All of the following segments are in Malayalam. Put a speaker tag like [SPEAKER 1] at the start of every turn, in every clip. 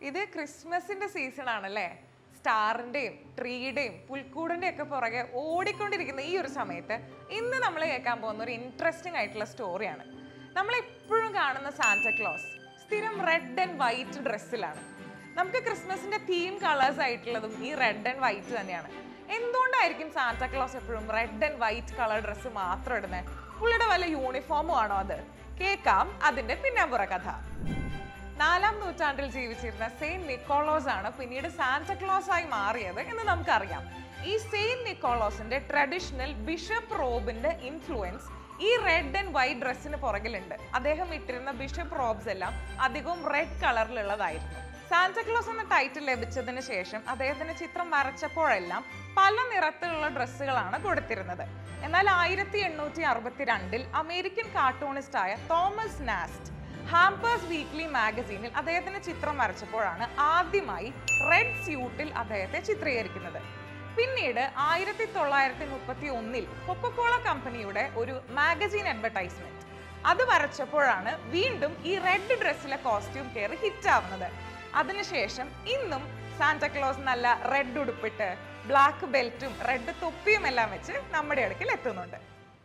[SPEAKER 1] ഇത് ക്രിസ്മസിന്റെ സീസൺ ആണല്ലേ സ്റ്റാറിന്റെയും ട്രീയുടെയും പുൽക്കൂടിന്റെ ഒക്കെ പുറകെ ഓടിക്കൊണ്ടിരിക്കുന്ന ഈ ഒരു സമയത്ത് ഇന്ന് നമ്മൾ കേൾക്കാൻ പോകുന്ന ഒരു ഇൻട്രസ്റ്റിംഗ് ആയിട്ടുള്ള സ്റ്റോറിയാണ് നമ്മൾ എപ്പോഴും കാണുന്ന സാന്റക്ലോസ് സ്ഥിരം റെഡ് ആൻഡ് വൈറ്റ് ഡ്രസ്സിലാണ് നമുക്ക് ക്രിസ്മസിന്റെ തീം കളേഴ്സ് ആയിട്ടുള്ളതും ഈ റെഡ് ആൻഡ് വൈറ്റ് തന്നെയാണ് എന്തുകൊണ്ടായിരിക്കും സാന്റക്ലോസ് എപ്പോഴും red and white colour dress മാത്രം ഇടുന്നത് പുള്ളിയുടെ വല്ല യൂണിഫോമും ആണോ അത് കേൾക്കാം അതിന്റെ പിന്നാമ്പുറ കഥ നാലാം നൂറ്റാണ്ടിൽ ജീവിച്ചിരുന്ന സെയിന്റ് നിക്കോളോസ് ആണ് പിന്നീട് സാന്റക്ലോസ് ആയി മാറിയത് എന്ന് നമുക്കറിയാം ഈ സെയിന്റ് നിക്കോളോസിന്റെ ട്രഡീഷണൽ ബിഷപ്പ് റോബിന്റെ ഇൻഫ്ലുവൻസ് ഈ റെഡ് ആൻഡ് വൈറ്റ് ഡ്രസ്സിന് പുറകിലുണ്ട് അദ്ദേഹം ഇട്ടിരുന്ന ബിഷപ്പ് റോബ്സ് എല്ലാം അധികവും റെഡ് കളറിലുള്ളതായിരുന്നു സാന്റക്ലോസ് എന്ന ടൈറ്റിൽ ലഭിച്ചതിന് ശേഷം അദ്ദേഹത്തിന് ചിത്രം വരച്ചപ്പോഴെല്ലാം പല നിറത്തിലുള്ള ഡ്രസ്സുകളാണ് കൊടുത്തിരുന്നത് എന്നാൽ ആയിരത്തി എണ്ണൂറ്റി അറുപത്തിരണ്ടിൽ അമേരിക്കൻ കാർട്ടൂണിസ്റ്റായ തോമസ് നാസ്റ്റ് ഹാംപേഴ്സ് വീക്ക്ലി മാഗസീനിൽ അദ്ദേഹത്തിന്റെ ചിത്രം വരച്ചപ്പോഴാണ് ആദ്യമായി റെഡ് സ്യൂട്ടിൽ അദ്ദേഹത്തെ ചിത്രീകരിക്കുന്നത് പിന്നീട് ആയിരത്തി തൊള്ളായിരത്തി മുപ്പത്തി ഒന്നിൽ കൊക്കക്കോള കമ്പനിയുടെ ഒരു മാഗസീൻ അഡ്വർടൈസ്മെന്റ് അത് വരച്ചപ്പോഴാണ് വീണ്ടും ഈ റെഡ് ഡ്രസ്സിലെ കോസ്റ്റ്യൂം കയറി ഹിറ്റ് ആവുന്നത് അതിനുശേഷം ഇന്നും സാന്റക്ലോസ് നല്ല റെഡ് ഉടുപ്പിട്ട് ബ്ലാക്ക് ബെൽറ്റും റെഡ് തൊപ്പിയും എല്ലാം വെച്ച് നമ്മുടെ അടുക്കൽ എത്തുന്നുണ്ട്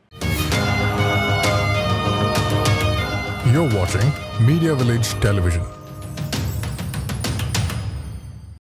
[SPEAKER 2] You're watching Media Village Television.